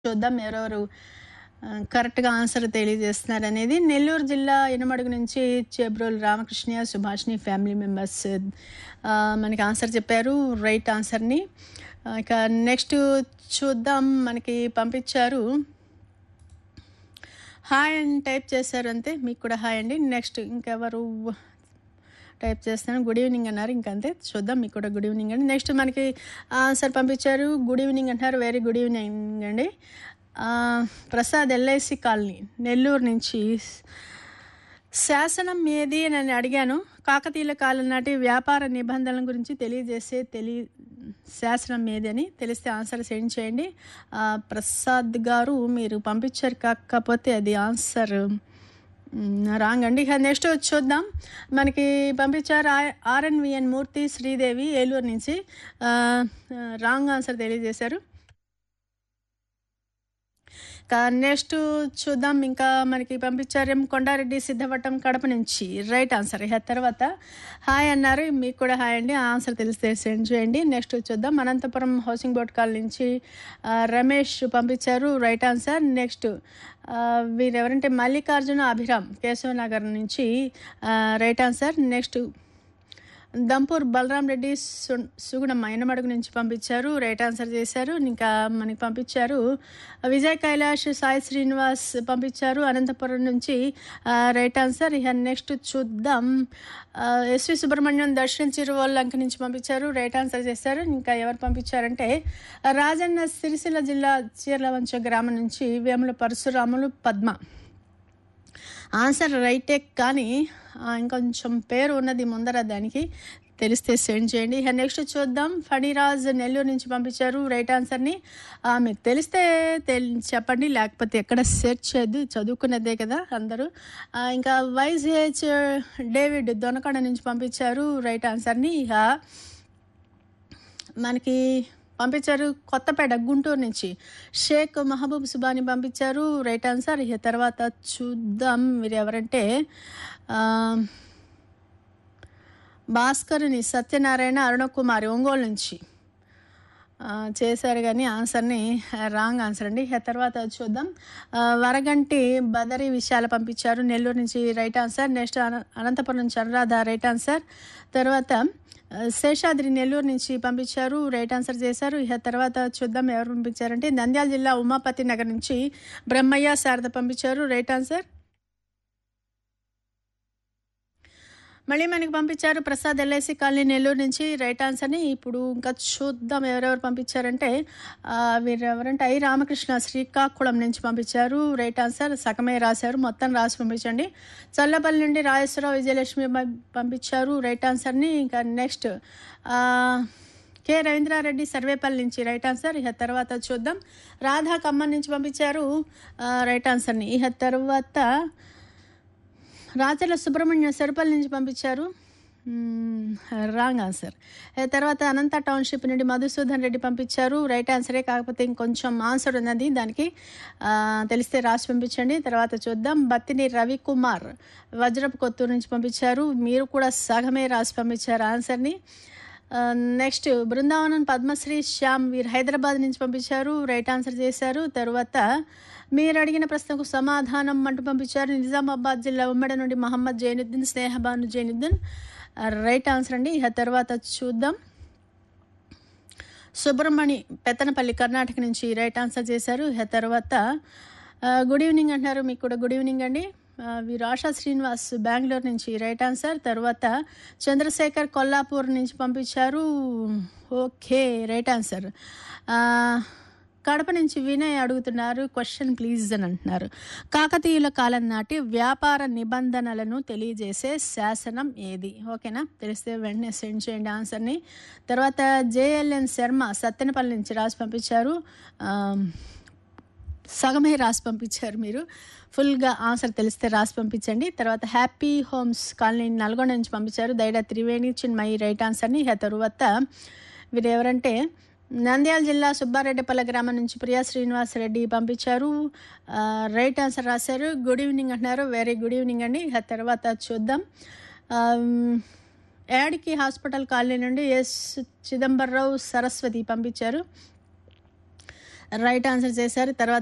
చూద్దాం ఎవరెవరు ఆ, కరెక్ట్గా ఆన్సర్ తెలియజేస్తున్నారు అనేది నెల్లూరు జిల్లా ఇనమడుగు నుంచి చేబ్రోలు రామకృష్ణ సుభాష్ని ఫ్యామిలీ మెంబర్స్ ఆ, మనకి ఆన్సర్ చెప్పారు రైట్ ఆన్సర్ని ఆ, ఇక నెక్స్ట్ చూద్దాం మనకి పంపించారు హాయ్ అని టైప్ చేశారు అంతే మీకు కూడా హాయ్ అండి నెక్స్ట్ ఇంకెవరు టైప్ చేస్తాను గుడ్ ఈవినింగ్ అన్నారు ఇంకంతే చూద్దాం మీకు కూడా గుడ్ ఈవినింగ్ అండి నెక్స్ట్ మనకి ఆన్సర్ పంపించారు గుడ్ ఈవినింగ్ అంటున్నారు వెరీ గుడ్ ఈవినింగ్ అండి ఆ, ప్రసాద్ ఎల్ఐసి కాలనీ నెల్లూరు నుంచి శాసనం ఏది అని నేను అడిగాను కాకతీయుల కాలం నాటి వ్యాపార నిబంధనల గురించి తెలియజేసే తెలి శాసనం ఏది అని తెలిస్తే ఆన్సర్ సెండ్ చేయండి ఆ, ప్రసాద్ గారు మీరు పంపించారు కాకపోతే అది ఆన్సర్ రాంగ్ అండి ఇక నెక్స్ట్ చూద్దాం మనకి పంపించారు ఆర్ఎన్విఎన్ మూర్తి శ్రీదేవి ఏలూరు నుంచి రాంగ్ ఆన్సర్ తెలియజేశారు నెక్స్ట్ చూద్దాం ఇంకా మనకి పంపించారు ఎం కొండారెడ్డి సిద్ధవటం కడప నుంచి రైట్ ఆన్సర్ ఇక తర్వాత హాయ్ అన్నారు మీకు కూడా హాయ్ అండి ఆన్సర్ తెలిస్తే సెండ్ చేయండి నెక్స్ట్ చూద్దాం అనంతపురం హౌసింగ్ బోర్డ్ కాల్ నుంచి ఆ, రమేష్ పంపించారు రైట్ ఆన్సర్ నెక్స్ట్ ఆ, వీరెవరంటే మల్లికార్జున అభిరామ్ కేశవ నగర్ నుంచి ఆ, right answer next Dampur Balaram Reddy సు- సుగుణమ్మ ఎనమడుగు నుంచి పంపించారు రైట్ ఆన్సర్ చేశారు ఇంకా మనకి పంపించారు విజయ్ కైలాష్ సాయి శ్రీనివాస్ పంపించారు అనంతపురం నుంచి ఆ, రైట్ ఆన్సర్ ఇక నెక్స్ట్ చూద్దాం ఆ, ఎస్వి సుబ్రహ్మణ్యం దర్శనం చిరువల్లంక నుంచి పంపించారు రైట్ ఆన్సర్ చేశారు ఇంకా ఎవరు పంపించారంటే రాజన్న సిరిసిల్ల జిల్లా చీర్లవంచ గ్రామం నుంచి వేముల పరశురాములు పద్మ ఆన్సర్ రైటే కానీ ఆ, ఇంకొంచెం పేరు ఉన్నది ముందర దానికి తెలిస్తే సెండ్ చేయండి ఇక నెక్స్ట్ చూద్దాం ఫణిరాజ్ నెల్లూరు నుంచి పంపించారు రైట్ ఆన్సర్ని ఆ, మీకు తెలిస్తే తెల్ చెప్పండి లేకపోతే ఎక్కడ సెర్చ్ చేయద్దు చదువుకున్నదే కదా అందరూ ఆ, ఇంకా వైజ్హెచ్ డేవిడ్ దొనకొండ నుంచి పంపించారు రైట్ ఆన్సర్ని ఇక మనకి పంపించారు కొత్తపేట గుంటూరు నుంచి షేక్ మహబూబ్ సుబాని పంపించారు రైట్ ఆన్సర్ ఇక తర్వాత చూద్దాం మీరు ఎవరంటే ఆ, భాస్కరుని సత్యనారాయణ అరుణకుమారి ఒంగోలు నుంచి ఆ, చేశారు కానీ ఆన్సర్ని రాంగ్ ఆన్సర్ అండి ఇక తర్వాత చూద్దాం ఆ, వరగంటి బదరి విషయాలు పంపించారు నెల్లూరు నుంచి రైట్ ఆన్సర్ నెక్స్ట్ అన- అనంతపురం నుంచి అనురాధ రైట్ ఆన్సర్ తర్వాత ఆ, శేషాద్రి నెల్లూరు నుంచి పంపించారు రైట్ ఆన్సర్ చేశారు ఇక తర్వాత చూద్దాం ఎవరు పంపించారంటే నంద్యాల జిల్లా ఉమాపతి నగర్ నుంచి బ్రహ్మయ్య శారద పంపించారు రైట్ ఆన్సర్ మళ్ళీ మనకి పంపించారు ప్రసాద్ ఎల్ఐసి కాలనీ నెల్లూరు నుంచి రైట్ ఆన్సర్ని ఇప్పుడు ఇంకా చూద్దాం ఎవరెవరు పంపించారంటే ఆ, వీరు ఎవరంటే ఐ రామకృష్ణ శ్రీకాకుళం నుంచి పంపించారు రైట్ ఆన్సర్ సగమే రాశారు మొత్తం రాసి పంపించండి చల్లపల్లి నుండి రాజేశ్వరరావు విజయలక్ష్మి పం- పంపించారు రైట్ ఆన్సర్ని ఇంకా నెక్స్ట్ ఆ, కె రవీంద్రారెడ్డి సర్వేపల్లి నుంచి రైట్ ఆన్సర్ ఇక తర్వాత చూద్దాం రాధా ఖమ్మం నుంచి పంపించారు ఆ, రైట్ ఆన్సర్ని ఇక తర్వాత రాచర్ల సుబ్రహ్మణ్యం సరిపల్లి నుంచి పంపించారు మ్మ్, రాంగ్ ఆన్సర్ ఆ తర్వాత అనంత టౌన్షిప్ నుండి మధుసూదన్ రెడ్డి పంపించారు రైట్ ఆన్సరే కాకపోతే ఇంకొంచెం ఆన్సర్ ఉన్నది దానికి ఆ, తెలిస్తే రాసి పంపించండి తర్వాత చూద్దాం బత్తిని రవికుమార్ వజ్రపు కొత్తూరు నుంచి పంపించారు మీరు కూడా సగమే రాసి పంపించారు ఆన్సర్ని ఆ, నెక్స్ట్ బృందావనం పద్మశ్రీ శ్యామ్ వీరు హైదరాబాద్ నుంచి పంపించారు రైట్ ఆన్సర్ చేశారు తర్వాత మీరు అడిగిన ప్రశ్నకు సమాధానం అంటూ పంపించారు నిజామాబాద్ జిల్లా ఉమ్మడి నుండి మహమ్మద్ జైనుద్దీన్ స్నేహబాను జైనుద్దీన్ ఆ, రైట్ ఆన్సర్ అండి ఇక తర్వాత చూద్దాం సుబ్రహ్మణి పెత్తనపల్లి కర్ణాటక నుంచి రైట్ ఆన్సర్ చేశారు ఇక తర్వాత ఆ, గుడ్ ఈవినింగ్ అంటున్నారు మీకు కూడా గుడ్ ఈవినింగ్ అండి ఆ, వీరు ఆశా శ్రీనివాస్ బెంగళూరు నుంచి రైట్ ఆన్సర్ తర్వాత చంద్రశేఖర్ కొల్లాపూర్ నుంచి పంపించారు ఓకే రైట్ ఆన్సర్ ఆ, కడప నుంచి వినయ్ అడుగుతున్నారు క్వశ్చన్ ప్లీజ్ అని అంటున్నారు కాకతీయుల కాలం నాటి వ్యాపార నిబంధనలను తెలియజేసే శాసనం ఏది ఓకేనా తెలిస్తే వెంటనే సెండ్ చేయండి ఆన్సర్ని తర్వాత జేఎల్ఎన్ శర్మ సత్తెనపల్లి నుంచి రాసి పంపించారు ఆ, సగమే రాసి పంపించారు మీరు ఫుల్గా ఆన్సర్ తెలిస్తే రాసి పంపించండి తర్వాత హ్యాపీ హోమ్స్ కాలనీ నల్గొండ నుంచి పంపించారు దైడా త్రివేణి చిన్మయి రైట్ ఆన్సర్ని ఇక తరువాత వీరు ఎవరంటే నంద్యాల జిల్లా సుబ్బారెడ్డిపల్లె గ్రామం నుంచి ప్రియా శ్రీనివాస్ రెడ్డి పంపించారు ఆ, రైట్ ఆన్సర్ రాశారు గుడ్ ఈవినింగ్ అంటున్నారు వెరీ గుడ్ ఈవినింగ్ అండి ఇక తర్వాత చూద్దాం ఆమ్, యాడికి హాస్పిటల్ కాలనీ నుండి ఎస్ చిదంబరరావు సరస్వతి పంపించారు రైట్ ఆన్సర్ చేశారు తర్వాత